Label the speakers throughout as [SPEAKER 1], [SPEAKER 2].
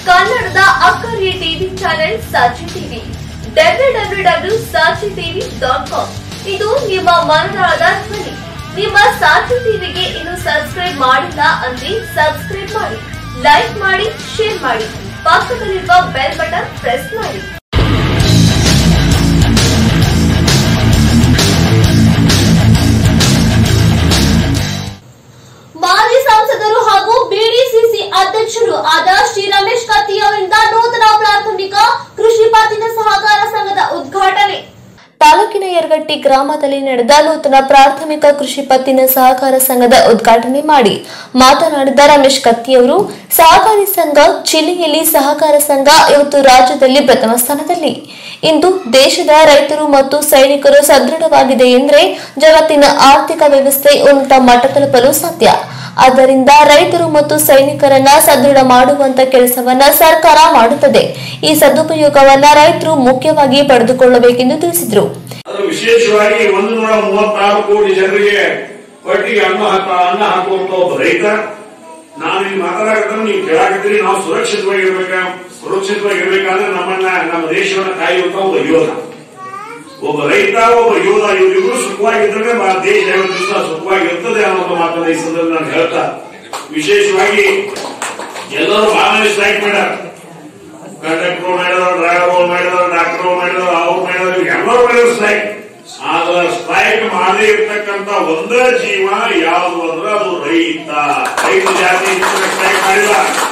[SPEAKER 1] ಕನ್ನಡದ ಅಕ್ಕರಿಯ TV channel Sakshi TV W W W Sakshi TV dot com ಇದು ನಿಮ್ಮ ಮನದಾಳದ ಧ್ವನಿ ನಿಮ್ಮ ಸಾಕ್ಷಿ ಟಿವಿಗೆ ಇನ್ನು ಸಬ್ಸ್ಕ್ರೈಬ್ ಮಾಡಿಲ್ಲ ಅಂದ್ರೆ ಸಬ್ಸ್ಕ್ರೈಬ್ ಮಾಡಿ ಲೈಕ್ ಮಾಡಿ ಶೇರ್ ಮಾಡಿ ಪಕ್ಕದಲ್ಲಿರುವ ಬೆಲ್ ಬಟನ್ ಪ್ರೆಸ್ ಮಾಡಿ ಮಾಜಿ ಸಂಸದರು ಹಾಗೂ ಬಿಡಿಸಿಸಿ ಅಧ್ಯಕ್ಷರು ಆದ ಶ್ರೀ ರಮೇಶ್ ಕತ್ತಿ ಅವರಿಂದ ನೂತನ ಪ್ರಾಥಮಿಕ ಕೃಷಿ ಪತ್ತಿನ ಸಹಕಾರ ಸಂಘದ ಉದ್ಘಾಟನೆ ತಾಲೂಕಿನ ಯರಗಟ್ಟಿ ಗ್ರಾಮದಲ್ಲಿ ನಡೆದ ನೂತನ ಪ್ರಾಥಮಿಕ ಕೃಷಿ ಪತ್ತಿನ ಸಹಕಾರ ಸಂಘದ ಉದ್ಘಾಟನೆ ಮಾಡಿ ಮಾತನಾಡಿದ ರಮೇಶ್ ಕತ್ತಿಯವರು ಸಹಕಾರಿ ಸಂಘ ಜಿಲ್ಲೆಯಲ್ಲಿ ಸಹಕಾರ ಸಂಘ ಇವತ್ತು ರಾಜ್ಯದಲ್ಲಿ ಪ್ರಥಮ ಸ್ಥಾನದಲ್ಲಿ ಇಂದು ದೇಶದ ರೈತರು ಮತ್ತು ಸೈನಿಕರು ಸದೃಢವಾಗಿದೆ ಎಂದರೆ ಜಗತ್ತಿನ ಆರ್ಥಿಕ ವ್ಯವಸ್ಥೆ ಉನ್ನತ ಮಟ್ಟ ತಲುಪಲು ಸಾಧ್ಯ ಆದ್ದರಿಂದ ರೈತರು ಮತ್ತು ಸೈನಿಕರನ್ನ ಸದೃಢ ಮಾಡುವಂತ ಕೆಲಸವನ್ನ ಸರ್ಕಾರ ಮಾಡುತ್ತದೆ ಈ ಸದುಪಯೋಗವನ್ನ ರೈತರು ಮುಖ್ಯವಾಗಿ ಪಡೆದುಕೊಳ್ಳಬೇಕೆಂದು ತಿಳಿಸಿದರು
[SPEAKER 2] ಅದು ವಿಶೇಷವಾಗಿ ಒಂದು ನೂರ ಮೂವತ್ತಾರು ಕೋಟಿ ಜನರಿಗೆ ಹೊಟ್ಟಿಗೆ ಅನ್ನ ಹಾಕ ಅನ್ನ ಹಾಕುವಂತ ಒಬ್ಬ ರೈತ ನಾನು ಇಲ್ಲಿ ಮಾತಾಡಕತ್ತ ನೀವು ಕೇಳಾಕತ್ತೀರಿ ನಾವು ಸುರಕ್ಷಿತವಾಗಿರ್ಬೇಕ ಸುರಕ್ಷಿತವಾಗಿರ್ಬೇಕಾದ್ರೆ ನಮ್ಮನ್ನ ನಮ್ಮ ದೇಶವನ್ನ ಕಾಯುವಂತ ಒಬ್ಬ ಯೋಧ ಒಬ್ಬ ರೈತ ಒಬ್ಬ ಯೋಧ ಇವರಿಬ್ರು ಸುಖವಾಗಿದ್ರೆ ನಮ್ಮ ದೇಶ ಐವತ್ತು ದಿವಸ ಸುಖವಾಗಿರ್ತದೆ ಅನ್ನೋ ಮಾತನ್ನ ಈ ಸಂದರ್ಭ ನಾನು ಹೇಳ್ತಾ ವಿಶೇಷವಾಗಿ ಎಲ್ಲರೂ ಬಹಳ ಸ್ಟ್ರೈಕ್ ಮಾಡ್ಯಾರ ಕಂಡಕ್ಟರ್ ಮಾಡಿದವರು ಡ್ರೈವರ್ ಮಾಡಿದವರು ಡಾಕ್ಟರ್ ಮಾಡಿದವರು ಅವ್ರು ಮಾಡಿದವರು ಎಲ್ಲರೂ ಮಾಡಿದ್ರು ಸ್ಟ್ರೈಕ್ ಆದ್ರೆ ಸ್ಟ್ರೈಕ್ ಮಾಡದೇ ಇರ್ತಕ್ಕಂತ ಒಂದೇ ಜೀವ ಯಾವುದು ಅಂದ್ರೆ ಅದು ರೈತ ರೈತ ಜಾತಿ ಸ್ಟ್ರೈಕ್ ಮಾಡಿಲ್ಲ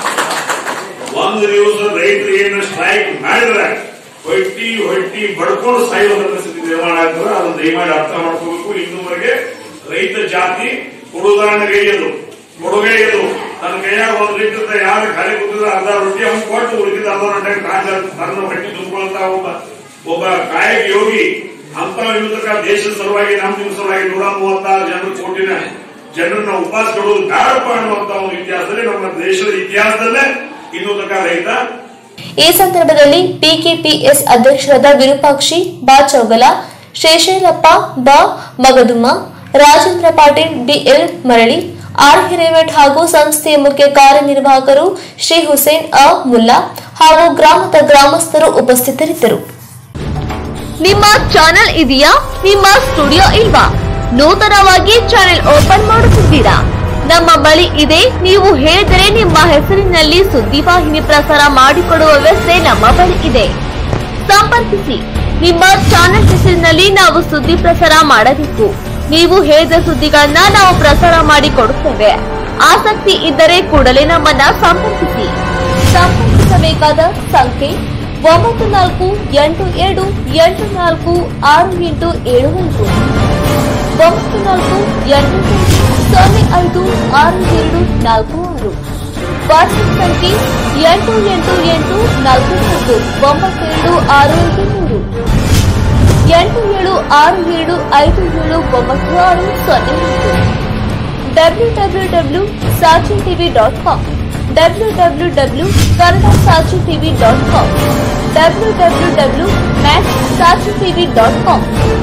[SPEAKER 2] ಒಂದು ದಿವಸ ರೈತರು ಏನು ಸ್ಟ್ರೈಕ್ ಮಾಡಿದ್ರೆ ಹೊಟ್ಟಿ ಹೊಟ್ಟಿ ಬಡ್ಕೊಂಡು ಸಾಯುವಂತ ಪರಿಸ್ಥಿತಿ ನಿರ್ಮಾಣ ಆಗ್ತದೆ ಅದನ್ನ ದಯಮಾಡಿ ಅರ್ಥ ಮಾಡ್ಕೋಬೇಕು ಇನ್ನೂವರೆಗೆ ರೈತ ಜಾತಿ ಕೊಡುದಾಣಗೈಯದು ಕೊಡುಗೈಯದು ತನ್ನ ಕೈಯಾಗ ಒಂದು ಲೀಟರ್ ಯಾರು ಖಾಲಿ ಕೂತಿದ್ರೆ ಅರ್ಧ ರೊಟ್ಟಿ ಅವ್ನು ಕೊಟ್ಟು ಉಳಿದಿದ್ದ ಅರ್ಧ ರೊಟ್ಟಿ ಕಾಂಜ ತನ್ನ ಹೊಟ್ಟಿ ತುಂಬಿಕೊಳ್ಳುವಂತ ಒಬ್ಬ ಒಬ್ಬ ಕಾಯಕ ಯೋಗಿ ಅಂತ ನಿಮಿತ್ತಕ ದೇಶದ ಸಲುವಾಗಿ ನಮ್ಮ ನಿಮ್ಮ ಸಲುವಾಗಿ ನೂರ ಮೂವತ್ತಾರು ಜನರು ಕೋಟಿನ ಜನರನ್ನ ಉಪವಾಸ ಕೊಡುವುದು ಬೇಡಪ್ಪ ಅನ್ನುವಂತ ಒಂದು ಇತಿಹಾಸದಲ್ಲಿ ನಮ್ಮ ದೇಶದ ಇತಿಹಾಸದಲ್ಲೇ ಇನ್ನೂ ತನಕ ರೈತ
[SPEAKER 1] ಈ ಸಂದರ್ಭದಲ್ಲಿ ಪಿಕೆಪಿಎಸ್ ಅಧ್ಯಕ್ಷರಾದ ವಿರೂಪಾಕ್ಷಿ ಬಾ ಚೌಗಲ ಶೇಷೇರಪ್ಪ ಬ ಮಗದುಮ್ಮ ರಾಜೇಂದ್ರ ಪಾಟೀಲ್ ಬಿಎಲ್ ಮರಳಿ ಆರ್ ಹಿರೇಮಠ್ ಹಾಗೂ ಸಂಸ್ಥೆಯ ಮುಖ್ಯ ಕಾರ್ಯನಿರ್ವಾಹಕರು ಶ್ರೀ ಹುಸೇನ್ ಅ ಮುಲ್ಲಾ ಹಾಗೂ ಗ್ರಾಮದ ಗ್ರಾಮಸ್ಥರು ಉಪಸ್ಥಿತರಿದ್ದರು ನಿಮ್ಮ ಚಾನೆಲ್ ಇದೆಯಾ ನಿಮ್ಮ ಸ್ಟುಡಿಯೋ ಇಲ್ವಾ ನೂತನವಾಗಿ ಚಾನೆಲ್ ಓಪನ್ ಮಾಡುತ್ತಿದ್ದೀರಾ ನಮ್ಮ ಬಳಿ ಇದೆ ನೀವು ಹೇಳಿದರೆ ನಿಮ್ಮ ಹೆಸರಿನಲ್ಲಿ ಸುದ್ದಿವಾಹಿನಿ ಪ್ರಸಾರ ಮಾಡಿಕೊಡುವ ವ್ಯವಸ್ಥೆ ನಮ್ಮ ಬಳಿ ಇದೆ ಸಂಪರ್ಕಿಸಿ ನಿಮ್ಮ ಚಾನೆಲ್ ಹೆಸರಿನಲ್ಲಿ ನಾವು ಸುದ್ದಿ ಪ್ರಸಾರ ಮಾಡಬೇಕು ನೀವು ಹೇಳಿದ ಸುದ್ದಿಗಳನ್ನ ನಾವು ಪ್ರಸಾರ ಮಾಡಿ ಕೊಡುತ್ತೇವೆ ಆಸಕ್ತಿ ಇದ್ದರೆ ಕೂಡಲೇ ನಮ್ಮನ್ನ ಸಂಪರ್ಕಿಸಿ ಸಂಪರ್ಕಿಸಬೇಕಾದ ಸಂಖ್ಯೆ ಒಂಬತ್ತು ನಾಲ್ಕು ಎಂಟು ಎರಡು ಎಂಟು ನಾಲ್ಕು ಆರು ಎಂಟು ಏಳು ಐದು ಒಂಬತ್ತು ನಾಲ್ಕು ಎಂಟು ಎಂಟು ಸೊನ್ನೆ ಐದು ಆರು ಎರಡು ನಾಲ್ಕು ಆರು ವಾಟ್ಸ್ಆಪ್ ಸಂಖ್ಯೆ ಎಂಟು ಎಂಟು ಎಂಟು ನಾಲ್ಕು ನಾಲ್ಕು ಒಂಬತ್ತೆರಡು ಆರು ಐದು ಮೂರು ಎಂಟು ಏಳು ಆರು ಏಳು ಐದು ಏಳು ಒಂಬತ್ತು ಆರು ಸೊನ್ನೆ ಎಂಟು W W W Saachi TV dot com W W W Kannada Saachi TV dot com W W W match Saachi TV dot com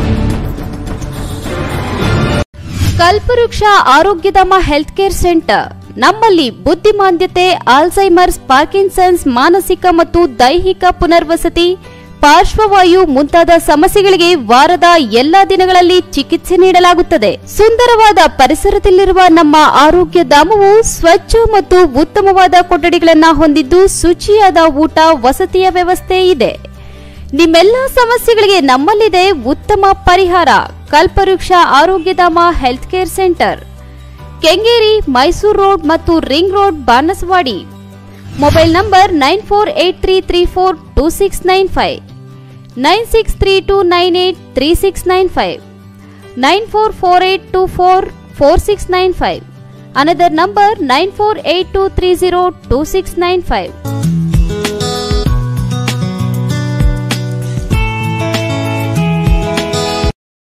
[SPEAKER 3] Kalpavruksha Arogyadhama health care centre ನಮ್ಮಲ್ಲಿ ಬುದ್ಧಿಮಾಂದ್ಯತೆ ಆಲ್ಝೈಮರ್ಸ್ ಪಾರ್ಕಿನ್ಸನ್ಸ್ ಮಾನಸಿಕ ಮತ್ತು ದೈಹಿಕ ಪುನರ್ವಸತಿ ಪಾರ್ಶ್ವವಾಯು ಮುಂತಾದ ಸಮಸ್ಯೆಗಳಿಗೆ ವಾರದ ಎಲ್ಲಾ ದಿನಗಳಲ್ಲಿ ಚಿಕಿತ್ಸೆ ನೀಡಲಾಗುತ್ತದೆ ಸುಂದರವಾದ ಪರಿಸರದಲ್ಲಿರುವ ನಮ್ಮ ಆರೋಗ್ಯ ಧಾಮವು ಸ್ವಚ್ಛ ಮತ್ತು ಉತ್ತಮವಾದ ಕೊಠಡಿಗಳನ್ನು ಹೊಂದಿದ್ದು ಶುಚಿಯಾದ ಊಟ ವಸತಿಯ ವ್ಯವಸ್ಥೆ ಇದೆ ನಿಮ್ಮೆಲ್ಲ ಸಮಸ್ಯೆಗಳಿಗೆ ನಮ್ಮಲ್ಲಿದೆ ಉತ್ತಮ ಪರಿಹಾರ Kalpavriksha Arogyadhama health care centre Kengeri Mysore road ಮತ್ತು ring road Banasavadi mobile number nine four eight three three four two six nine five nine six three two nine eight three six nine five nine four four eight two four four six nine five another number nine four eight two three zero two six nine five